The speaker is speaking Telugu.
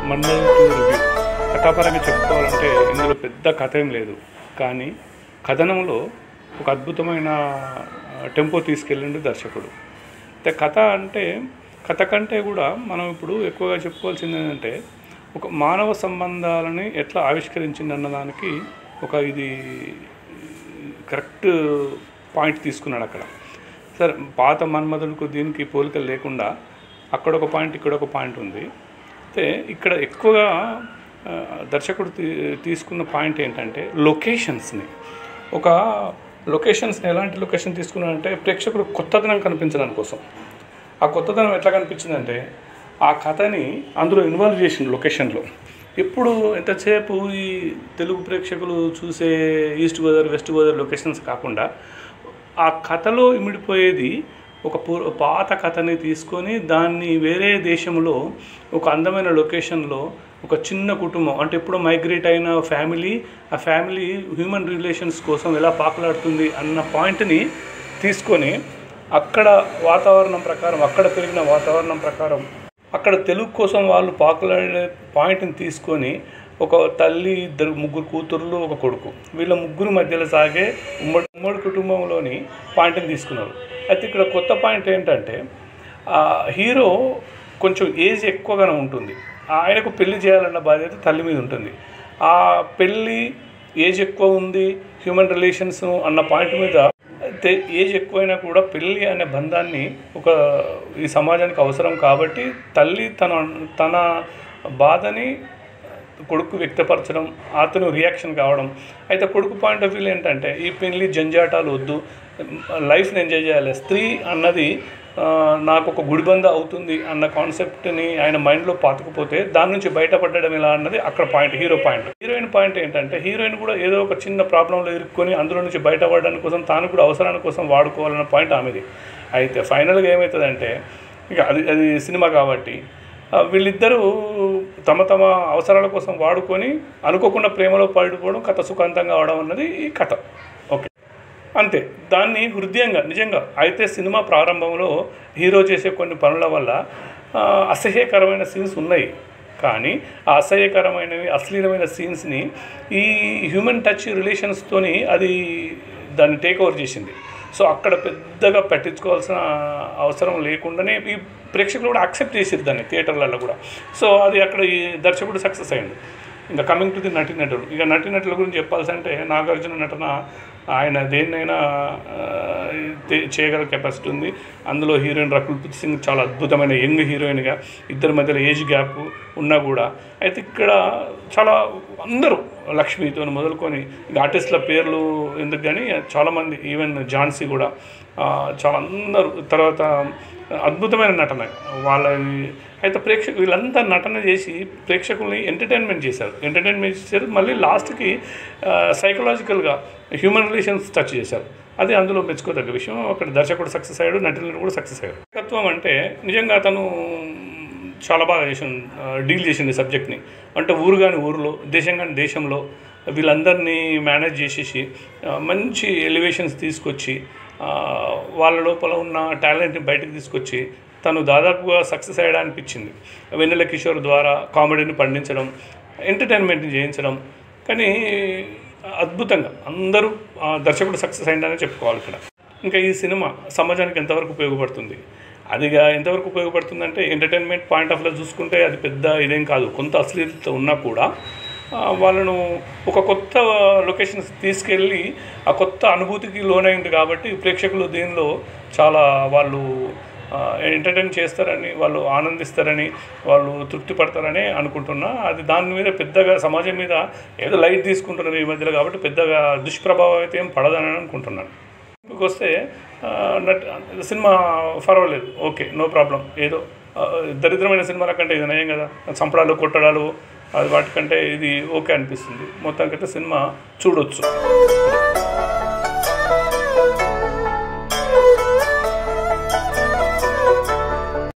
మన్మధు టూ రివ్యూ కథాపరంగా చెప్పుకోవాలంటే ఇందులో పెద్ద కథ ఏం లేదు కానీ కథనంలో ఒక అద్భుతమైన టెంపో తీసుకెళ్ళిండు దర్శకుడు అయితే కథ అంటే కథ కంటే కూడా మనం ఇప్పుడు ఎక్కువగా చెప్పుకోవాల్సింది ఏంటంటే ఒక మానవ సంబంధాలని ఎట్లా ఆవిష్కరించింది అన్నదానికి ఒక ఇది కరెక్ట్ పాయింట్ తీసుకున్నాడు అక్కడ సరే పాత మన్మధుడికి దీనికి పోలికలు లేకుండా అక్కడ ఒక పాయింట్ ఇక్కడ ఒక పాయింట్ ఉంది అయితే ఇక్కడ ఎక్కువగా ఆ, దర్శకుడు తీ తీసుకున్న పాయింట్ ఏంటంటే లొకేషన్స్ని ఒక లొకేషన్స్ని ఎలాంటి లొకేషన్ తీసుకున్నాడంటే ప్రేక్షకుడు కొత్తదనం కనిపించడం కోసం ఆ కొత్తదనం ఎట్లా కనిపించిందంటే ఆ కథని అందులో ఇన్వాల్వ్ చేసిండు లొకేషన్లో ఎప్పుడు ఎంతసేపు ఈ తెలుగు ప్రేక్షకులు చూసే east Godavari west Godavari locations కాకుండా ఆ కథలో ఇమిడిపోయేది ఒక పూ పాత కథని తీసుకొని దాన్ని వేరే దేశంలో ఒక అందమైన లొకేషన్లో ఒక చిన్న కుటుంబం అంటే ఎప్పుడో మైగ్రేట్ అయిన ఫ్యామిలీ ఆ ఫ్యామిలీ హ్యూమన్ రిలేషన్స్ కోసం ఎలా పాకులాడుతుంది అన్న పాయింట్ని తీసుకొని అక్కడ వాతావరణం ప్రకారం అక్కడ పెరిగిన వాతావరణం ప్రకారం అక్కడ తెలుగు కోసం వాళ్ళు పాకులాడే పాయింట్ని తీసుకొని ఒక తల్లి ఇద్దరు ముగ్గురు కూతుర్లు ఒక కొడుకు వీళ్ళ ముగ్గురు మధ్యలో సాగే ఉమ్మడి ఉమ్మడి కుటుంబంలోని పాయింట్ని తీసుకున్నారు అయితే ఇక్కడ కొత్త పాయింట్ ఏంటంటే ఆ హీరో కొంచెం ఏజ్ ఎక్కువగానే ఉంటుంది ఆయనకు పెళ్లి చేయాలన్న బాధ్యత తల్లి మీద ఉంటుంది ఆ పెళ్ళి ఏజ్ ఎక్కువ ఉంది హ్యూమన్ రిలేషన్స్ అన్న పాయింట్ మీద అయితే ఏజ్ ఎక్కువైనా కూడా పెళ్ళి అనే బంధాన్ని ఒక ఈ సమాజానికి అవసరం కాబట్టి తల్లి తన తన బాధని కొడుకు వ్యక్తపరచడం అతను రియాక్షన్ కావడం అయితే కొడుకు పాయింట్ ఆఫ్ వ్యూ ఏంటంటే ఈ పెళ్లి జంజాటాలు వద్దు లైఫ్ని ఎంజాయ్ చేయాలి స్త్రీ అన్నది ఆ, నాకు ఒక గుడిబంద అవుతుంది అన్న కాన్సెప్ట్ని ఆయన మైండ్లో పాతుకుపోతే దాని నుంచి బయటపడడం ఎలా అన్నది అక్కడ point hero point heroine point ఏంటంటే హీరోయిన్ కూడా ఏదో ఒక చిన్న ప్రాబ్లంలో ఇరుక్కొని అందులో నుంచి బయటపడడానికి కోసం తాను కూడా అవసరాని కోసం వాడుకోవాలన్న పాయింట్ ఆమెది అయితే ఫైనల్గా ఏమవుతుందంటే ఇక అది అది సినిమా కాబట్టి ఆ, వీళ్ళిద్దరూ తమ తమ అవసరాల కోసం వాడుకొని అనుకోకుండా ప్రేమలో పడిపోవడం కథ సుఖాంతంగా అవడం అన్నది ఈ కథ ఓకే అంతే దాన్ని హృదయంగా నిజంగా అయితే సినిమా ప్రారంభంలో హీరో చేసే కొన్ని పనుల వల్ల ఆ, అసహ్యకరమైన సీన్స్ ఉన్నాయి కానీ ఆ అసహ్యకరమైనవి అశ్లీలమైన సీన్స్ని ఈ హ్యూమన్ టచ్ రిలేషన్స్తోని అది దాన్ని టేక్ ఓవర్ చేసింది సో అక్కడ పెద్దగా పట్టించుకోవాల్సిన అవసరం లేకుండానే ఈ ప్రేక్షకులు కూడా యాక్సెప్ట్ చేసారు దాన్ని థియేటర్లలో కూడా సో అది అక్కడ ఈ దర్శకుడు సక్సెస్ అయింది ఇంకా కమింగ్ టు ది నటీనటులు ఇక నటీనటుల గురించి చెప్పాల్సి అంటే నాగార్జున నటన ఆయన దేన్నైనా ఆ, తే- చేయగల కెపాసిటీ ఉంది అందులో హీరోయిన్ రకుల్ ప్రీత్ సింగ్ చాలా అద్భుతమైన యంగ్ హీరోయిన్గా ఇద్దరి మధ్యలో ఏజ్ గ్యాప్ ఉన్నా కూడా అయితే ఇక్కడ చాలా అందరూ లక్ష్మితో మొదలుకొని ఇక ఆర్టిస్టుల పేర్లు ఎందుకు కానీ చాలామంది ఈవెన్ ఝాన్సీ కూడా ఆ, చాలా అందరూ తర్వాత అద్భుతమైన నటన వాళ్ళని అయితే ప్రేక్షకు వీళ్ళంతా నటన చేసి ప్రేక్షకుల్ని ఎంటర్టైన్మెంట్ చేశారు ఎంటర్టైన్మెంట్ చేశారు మళ్ళీ లాస్ట్కి సైకలాజికల్గా హ్యూమన్ రిలేషన్స్ టచ్ చేశారు అది అందులో మెచ్చుకోదగ్గ విషయం అక్కడ దర్శకుడు సక్సెస్ అయ్యాడు నటులు కూడా సక్సెస్ అయ్యారు నాయకత్వం అంటే నిజంగా అతను చాలా బాగా చేసింది డీల్ చేసింది సబ్జెక్ట్ని అంటే ఊరు కాని ఊరిలో దేశం కాని దేశంలో వీళ్ళందరినీ మేనేజ్ చేసేసి ఆ, మంచి ఎలివేషన్స్ తీసుకొచ్చి ఆ, వాళ్ళ లోపల ఉన్న టాలెంట్ని బయటకు తీసుకొచ్చి తను దాదాపుగా సక్సెస్ అయ్యడా అనిపించింది వెన్నెల కిషోర్ ద్వారా కామెడీని పండించడం ఎంటర్టైన్మెంట్ని చేయించడం కానీ అద్భుతంగా అందరూ ఆ, దర్శకుడు సక్సెస్ అయిందనే చెప్పుకోవాలి ఇక్కడ ఇంకా ఈ సినిమా సమాజానికి ఎంతవరకు ఉపయోగపడుతుంది అదిగా ఎంతవరకు ఉపయోగపడుతుందంటే ఎంటర్టైన్మెంట్ పాయింట్ ఆఫ్ వ్యూ చూసుకుంటే అది పెద్ద ఇదేం కాదు కొంత అశ్లీలత ఉన్నా కూడా ఆ, వాళ్ళను ఒక కొత్త లొకేషన్స్ తీసుకెళ్ళి ఆ కొత్త అనుభూతికి లోనైంది కాబట్టి ప్రేక్షకులు దీనిలో చాలా వాళ్ళు ఎంటర్టైన్ చేస్తారని వాళ్ళు ఆనందిస్తారని వాళ్ళు తృప్తి పడతారని అనుకుంటున్నా అది దాని మీద పెద్దగా సమాజం మీద ఏదో లైట్ తీసుకుంటున్నారు ఈ మధ్యలో కాబట్టి పెద్దగా దుష్ప్రభావం అయితే ఏం పడదని అనుకుంటున్నాను ఇంటికి వస్తే ఆ, నట్ సినిమా పర్వాలేదు ఓకే నో ప్రాబ్లం ఏదో ఆ, దరిద్రమైన సినిమాల కంటే ఇది నయం కదా చంపడాలు కొట్టడాలు అది వాటికంటే ఇది ఓకే అనిపిస్తుంది మొత్తానికైతే సినిమా చూడొచ్చు